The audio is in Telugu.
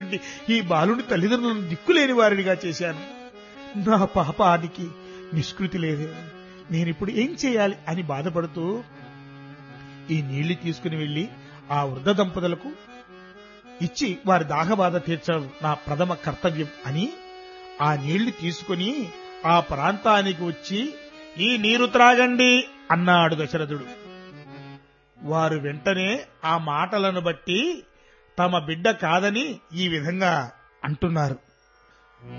పుట్టినటువంటి ఈ బాలుని తల్లిదండ్రులను దిక్కులేని వారినిగా చేశాను నా పాపానికి నిష్కృతి లేదే నేనిప్పుడు ఏం చేయాలి అని బాధపడుతూ ఈ నీళ్లు తీసుకుని వెళ్లి ఆ వృద్ధ దంపతులకు ఇచ్చి వారి దాహబాధ తీర్చడం నా ప్రథమ కర్తవ్యం అని ఆ నీళ్లు తీసుకుని ఆ ప్రాంతానికి వచ్చి ఈ నీరు త్రాగండి అన్నాడు దశరథుడు వారు వెంటనే ఆ మాటలను బట్టి తమ బిడ్డ కాదని ఈ విధంగా అంటున్నారు